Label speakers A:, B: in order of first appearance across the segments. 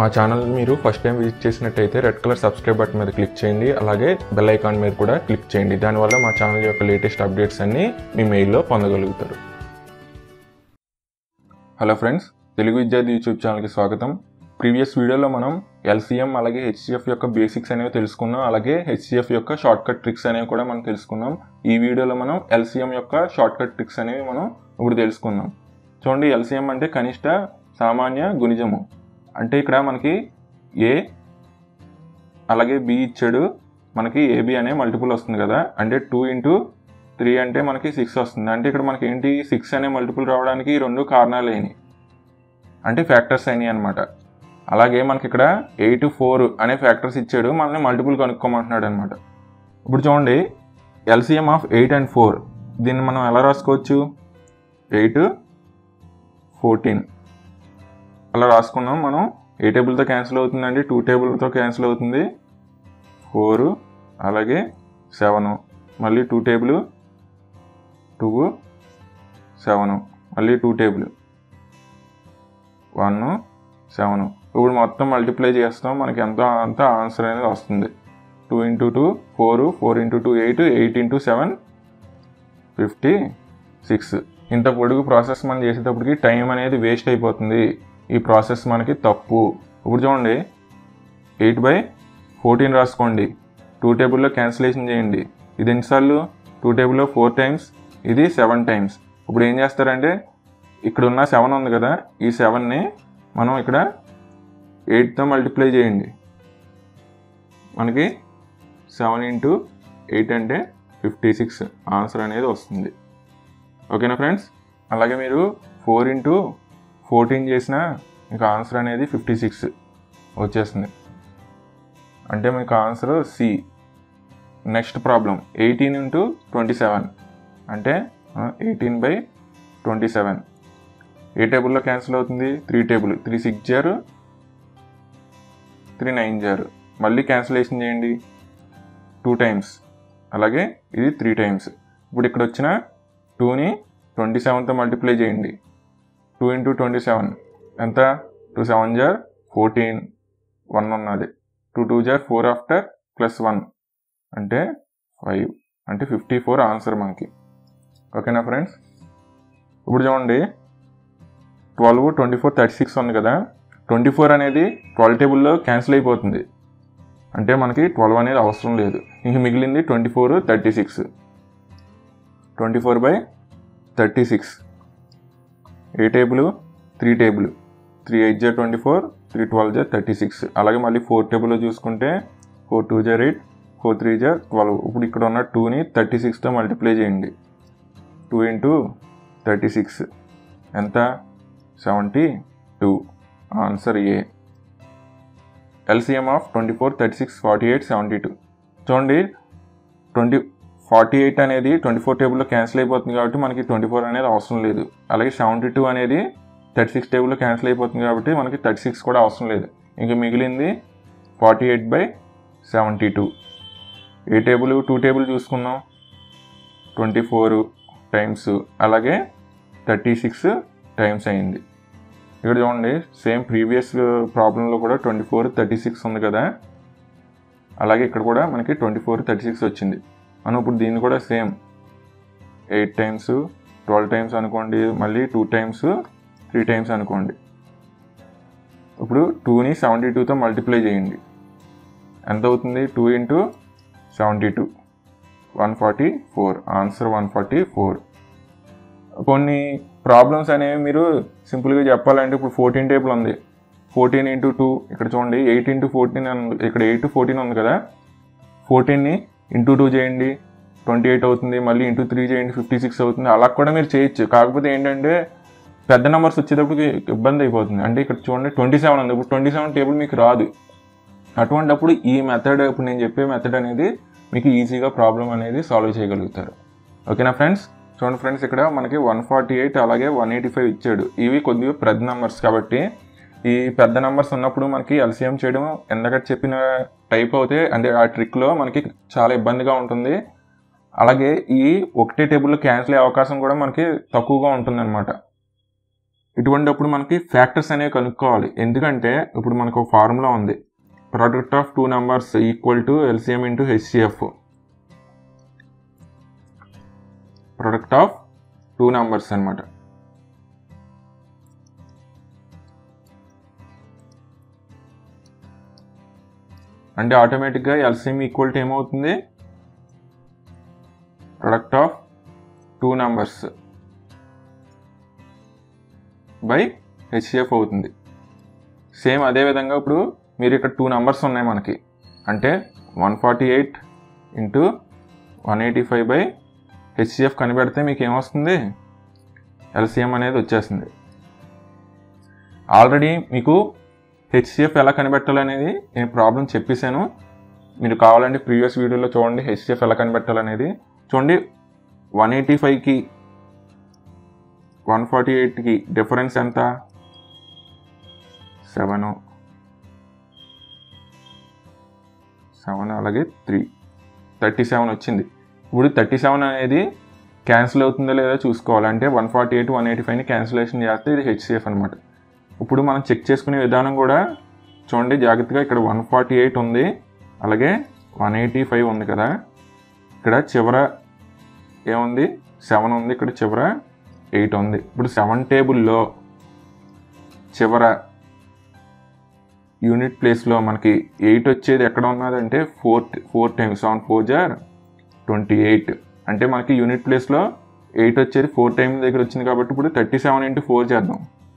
A: మా ఛానల్ మీరు first time visit చేసినట్టయితే రెడ్ కలర్ సబ్స్క్రైబ్ బటన్ మీద క్లిక్ చేయండి అలాగే బెల్ ఐకాన్ మీద కూడా క్లిక్ చేయండి దానివల్ల మా ఛానల్ యొక్క లేటెస్ట్ అప్డేట్స్ అన్నీ మీ మెయిల్లో పొందగలుగుతారు హలో ఫ్రెండ్స్ తెలుగు విద్యార్థి యూట్యూబ్ ఛానల్కి స్వాగతం ప్రీవియస్ వీడియోలో మనం ఎల్సీఎం అలాగే హెచ్సిఎఫ్ యొక్క బేసిక్స్ అనేవి తెలుసుకున్నాం అలాగే హెచ్సిఎఫ్ యొక్క షార్ట్ కట్ ట్రిక్స్ అనేవి కూడా మనం తెలుసుకున్నాం ఈ వీడియోలో మనం ఎల్సీఎం యొక్క షార్ట్ కట్ ట్రిక్స్ అనేవి మనం ఇప్పుడు తెలుసుకుందాం చూడండి ఎల్సీఎం అంటే కనిష్ట సామాన్య గుణిజము అంటే ఇక్కడ మనకి ఏ అలాగే బి ఇచ్చాడు మనకి ఏబి అనే మల్టిపుల్ వస్తుంది కదా అంటే టూ ఇంటూ త్రీ అంటే మనకి సిక్స్ వస్తుంది అంటే ఇక్కడ మనకి ఏంటి సిక్స్ అనే మల్టిపుల్ రావడానికి ఈ రెండు కారణాలు అయినాయి అంటే ఫ్యాక్టర్స్ అయినాయి అనమాట అలాగే మనకి ఇక్కడ ఎయిట్ ఫోర్ అనే ఫ్యాక్టర్స్ ఇచ్చాడు మనల్ని మల్టిపుల్ కనుక్కోమంటున్నాడు అనమాట ఇప్పుడు చూడండి LCM of eight and four దీన్ని మనం ఎలా రాసుకోవచ్చు ఎయిట్ ఫోర్టీన్ అలా రాసుకున్నాం మనం ఏ టేబుల్తో క్యాన్సిల్ అవుతుందండి టూ టేబుల్తో క్యాన్సిల్ అవుతుంది ఫోరు అలాగే సెవెను మళ్ళీ టూ టేబుల్ టూ సెవెను మళ్ళీ టూ టేబుల్ వన్ సెవెన్ ఇప్పుడు మొత్తం మల్టిప్లై చేస్తాం మనకి ఎంత అంత ఆన్సర్ అనేది వస్తుంది two into two four four into two eight eight into seven fifty six ఇంత పొడుగు ప్రాసెస్ మనం చేసేటప్పటికి టైం అనేది వేస్ట్ అయిపోతుంది ఈ ప్రాసెస్ మనకి తప్పు ఇప్పుడు చూడండి ఎయిట్ బై ఫోర్టీన్ రాసుకోండి టూ టేబుల్లో క్యాన్సిలేషన్ చేయండి ఇది ఎన్నిసార్లు టూ టేబుల్లో ఫోర్ టైమ్స్ ఇది సెవెన్ టైమ్స్ ఇప్పుడు ఏం చేస్తారంటే ఇక్కడ ఉన్న సెవెన్ ఉంది కదా ఈ సెవెన్ని మనం ఇక్కడ ఎయిట్తో మల్టిప్లై చేయండి మనకి సెవెన్ ఇంటూ ఎయిట్ అంటే ఫిఫ్టీ సిక్స్ ఆన్సర్ అనేది వస్తుంది ఓకేనా ఫ్రెండ్స్ అలాగే మీరు ఫోర్ ఇంటూ ఫోర్టీన్ చేసిన మీకు ఆన్సర్ అనేది ఫిఫ్టీ సిక్స్ వచ్చేస్తుంది అంటే మీకు answer C next problem eighteen into twenty seven అంటే ఎయిటీన్ బై ట్వంటీ సెవెన్ ఏ టేబుల్లో క్యాన్సిల్ అవుతుంది త్రీ టేబుల్ త్రీ సిక్స్ జారు త్రీ నైన్ జారు మళ్ళీ క్యాన్సిలేషన్ చేయండి టూ టైమ్స్ అలాగే ఇది త్రీ టైమ్స్ ఇప్పుడు ఇక్కడ వచ్చిన టూని ట్వంటీ సెవెన్తో మల్టిప్లై చేయండి టూ ఇంటూ ట్వంటీ సెవెన్ ఎంత టూ సెవెన్ జార్ ఫోర్టీన్ వన్ ఉన్నది టూ టూ జార్ ఫోర్ ఆఫ్టర్ ప్లస్ వన్ అంటే ఫైవ్ అంటే ఫిఫ్టీ ఫోర్ ఆన్సర్ మనకి ఓకేనా ఫ్రెండ్స్ ఇప్పుడు చూడండి twelve twenty four thirty six ఉంది కదా ట్వంటీ ఫోర్ అనేది ట్వెల్వ్ టేబుల్లో క్యాన్సిల్ అయిపోతుంది అంటే మనకి ట్వెల్వ్ అనేది అవసరం లేదు ఇంక మిగిలింది twenty four thirty six twenty four by thirty six ఏ table three table three eight జా ట్వంటీ ఫోర్ త్రీ ట్వెల్వ్ జా థర్టీ సిక్స్ అలాగే మళ్ళీ ఫోర్ టేబుల్లో చూసుకుంటే ఫోర్ టూ జా ఎయిట్ ఫోర్ త్రీ జా ట్వెల్వ్ ఇప్పుడు ఇక్కడ ఉన్న టూని థర్టీ సిక్స్తో మల్టిప్లై చేయండి టూ ఇంటూ థర్టీ సిక్స్ ఎంత సెవెంటీ టూ ఆన్సర్ ఏ LCM of twenty four thirty six forty eight seventy two చూడండి ట్వంటీ ఫార్టీ ఎయిట్ అనేది ట్వంటీ ఫోర్ టేబుల్లో క్యాన్సిల్ అయిపోతుంది కాబట్టి మనకి ట్వంటీ ఫోర్ అనేది అవసరం లేదు అలాగే సెవెంటీ టూ అనేది థర్టీ సిక్స్ టేబుల్లో క్యాన్సిల్ అయిపోతుంది కాబట్టి మనకి థర్టీ సిక్స్ కూడా అవసరం లేదు ఇంకా మిగిలింది forty eight by seventy two ఏ టేబుల్ టూ టేబుల్ చూసుకుందాం ట్వంటీ ఫోర్ టైమ్స్ అలాగే థర్టీ సిక్స్ టైమ్స్ అయింది ఇక్కడ చూడండి సేమ్ ప్రీవియస్ ప్రాబ్లంలో కూడా ట్వంటీ ఫోర్ థర్టీ సిక్స్ ఉంది కదా అలాగే ఇక్కడ కూడా మనకి ట్వంటీ ఫోర్ థర్టీ సిక్స్ వచ్చింది మనం ఇప్పుడు దీన్ని కూడా same eight times twelve times అనుకోండి మళ్ళీ టూ టైమ్స్ త్రీ టైమ్స్ అనుకోండి ఇప్పుడు టూని సెవెంటీ టూతో మల్టిప్లై చేయండి ఎంత అవుతుంది two into seventy two one forty four answer one forty four కొన్ని ప్రాబ్లమ్స్ అనేవి మీరు సింపుల్గా చెప్పాలంటే ఇప్పుడు ఫోర్టీన్ టేబుల్ ఉంది ఫోర్టీన్ ఇంటూ టూ ఇక్కడ చూడండి ఎయిట్ ఇంటూ ఫోర్టీన్ ఇక్కడ ఎయిట్ ఫోర్టీన్ ఉంది కదా ఫోర్టీన్ని ఇంటూ టూ చేయండి ట్వంటీ ఎయిట్ అవుతుంది మళ్ళీ ఇంటూ త్రీ చేయండి ఫిఫ్టీ సిక్స్ అవుతుంది అలా కూడా మీరు చేయొచ్చు కాకపోతే ఏంటంటే పెద్ద నెంబర్స్ వచ్చేటప్పుడు ఇబ్బంది అయిపోతుంది అంటే ఇక్కడ చూడండి ట్వంటీ సెవెన్ ఉంది ఇప్పుడు ట్వంటీ సెవెన్ టేబుల్ మీకు రాదు అటువంటప్పుడు ఈ మెథడ్ ఇప్పుడు నేను చెప్పే మెథడ్ అనేది మీకు ఈజీగా ప్రాబ్లం అనేది సాల్వ్ చేయగలుగుతారు ఓకేనా ఫ్రెండ్స్ చూడండి ఫ్రెండ్స్ ఇక్కడ మనకి వన్ ఫార్టీ ఎయిట్ అలాగే వన్ ఎయిటీ ఫైవ్ ఇచ్చాడు ఇవి కొద్దిగా పెద్ద నెంబర్స్ కాబట్టి ఈ పెద్ద నెంబర్స్ ఉన్నప్పుడు మనకి ఎల్సిఎం చేయడం ఎందాక చెప్పిన టైప్ అవుతే అంటే ఆ ట్రిక్లో మనకి చాలా ఇబ్బందిగా ఉంటుంది అలాగే ఈ ఒకటే టేబుల్లో క్యాన్సిల్ అయ్యే అవకాశం కూడా మనకి తక్కువగా ఉంటుంది ఇటువంటిప్పుడు మనకి ఫ్యాక్టర్స్ అనేవి కనుక్కోవాలి ఎందుకంటే ఇప్పుడు మనకు ఒక ఫార్ములా ఉంది product of two numbers equal to LCM into HCF product of two numbers అనమాట అంటే ఆటోమేటిక్గా ఎల్సిఎం ఈక్వల్ టు ఏమవుతుంది product of two numbers by HCF అవుతుంది సేమ్ అదే విధంగా ఇప్పుడు మీరు ఇక్కడ టూ నెంబర్స్ ఉన్నాయి మనకి అంటే one forty eight into one eighty five by HCF కనిపెడితే మీకు ఏమొస్తుంది ఎల్సిఎం అనేది వచ్చేస్తుంది ఆల్రెడీ మీకు హెచ్సిఎఫ్ ఎలా కనిపెట్టాలనేది నేను ప్రాబ్లం చెప్పేశాను మీరు కావాలంటే ప్రీవియస్ వీడియోలో చూడండి హెచ్సిఎఫ్ ఎలా కనిపెట్టాలనేది చూడండి వన్ ఎయిటీ ఫైవ్కి వన్ ఫార్టీ ఎయిట్కి డిఫరెన్స్ ఎంత సెవెన్ సెవెన్ అలాగే త్రీ థర్టీ సెవెన్ వచ్చింది ఇప్పుడు థర్టీ సెవెన్ అనేది క్యాన్సిల్ అవుతుందో లేదో చూసుకోవాలి అంటే one forty eight one eighty ఫైవ్ని క్యాన్సిలేషన్ చేస్తే ఇది హెచ్సిఎఫ్ అనమాట ఇప్పుడు మనం చెక్ చేసుకునే విధానం కూడా చూడండి జాగ్రత్తగా ఇక్కడ వన్ ఫార్టీ ఎయిట్ ఉంది అలాగే వన్ ఎయిటీ ఫైవ్ ఉంది కదా ఇక్కడ చివర ఏముంది సెవెన్ ఉంది ఇక్కడ చివర ఎయిట్ ఉంది ఇప్పుడు సెవెన్ టేబుల్లో చివర యూనిట్ ప్లేస్లో మనకి ఎయిట్ వచ్చేది ఎక్కడ ఉన్నదంటే four four times seven four జార్ ట్వంటీ ఎయిట్ అంటే మనకి యూనిట్ ప్లేస్లో ఎయిట్ వచ్చేది ఫోర్ టైమ్స్ దగ్గర వచ్చింది కాబట్టి ఇప్పుడు థర్టీ సెవెన్ ఇంటూ ఫోర్ చేద్దాం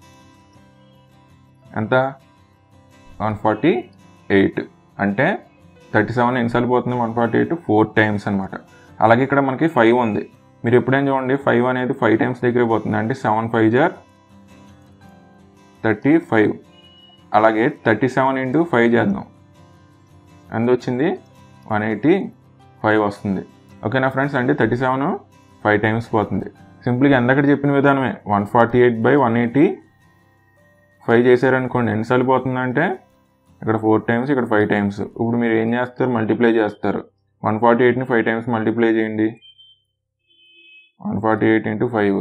A: ఎంత వన్ ఫార్టీ ఎయిట్ అంటే థర్టీ సెవెన్ ఎన్నిసార్లు పోతుంది one forty eight four times అనమాట అలాగే ఇక్కడ మనకి ఫైవ్ ఉంది మీరు ఎప్పుడైనా చూడండి ఫైవ్ అనేది ఫైవ్ టైమ్స్ దగ్గర పోతుంది అంటే సెవెన్ ఫైవ్ జార్ థర్టీ ఫైవ్ అలాగే థర్టీ సెవెన్ ఇంటూ ఫైవ్ చేద్దాం ఎంత వచ్చింది వన్ ఎయిటీ ఫైవ్ వస్తుంది ఓకేనా ఫ్రెండ్స్ అంటే థర్టీ సెవెన్ ఫైవ్ టైమ్స్ పోతుంది సింపుల్గా ఎందక్కడ చెప్పిన విధానమే one forty eight by one eighty five చేశారనుకోండి ఎన్నిసార్లు పోతుందంటే ఇక్కడ ఫోర్ టైమ్స్ ఇక్కడ ఫైవ్ టైమ్స్ ఇప్పుడు మీరు ఏం చేస్తారు మల్టిప్లై చేస్తారు వన్ ఫార్టీ ఎయిట్ని ఫైవ్ టైమ్స్ మల్టిప్లై చేయండి one forty eight into five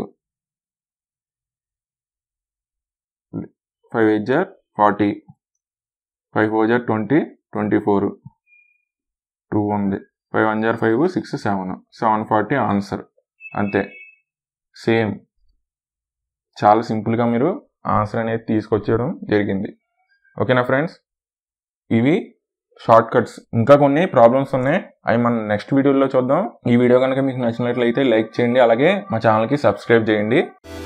A: five eight జార్ ఫార్టీ ఫైవ్ ఫోర్ జార్ ట్వంటీ ట్వంటీ ఫోర్ టూ ఉంది ఫైవ్ వన్ జార్ five six seven seven forty answer అంతే సేమ్ చాలా సింపుల్గా మీరు ఆన్సర్ అనేది తీసుకొచ్చేయడం జరిగింది ఓకేనా ఫ్రెండ్స్ ఇవి షార్ట్ కట్స్ ఇంకా కొన్ని ప్రాబ్లమ్స్ ఉన్నాయి అవి మనం నెక్స్ట్ వీడియోలో చూద్దాం ఈ వీడియో కనుక మీకు నచ్చినట్లయితే లైక్ చేయండి అలాగే మా ఛానల్కి సబ్స్క్రైబ్ చేయండి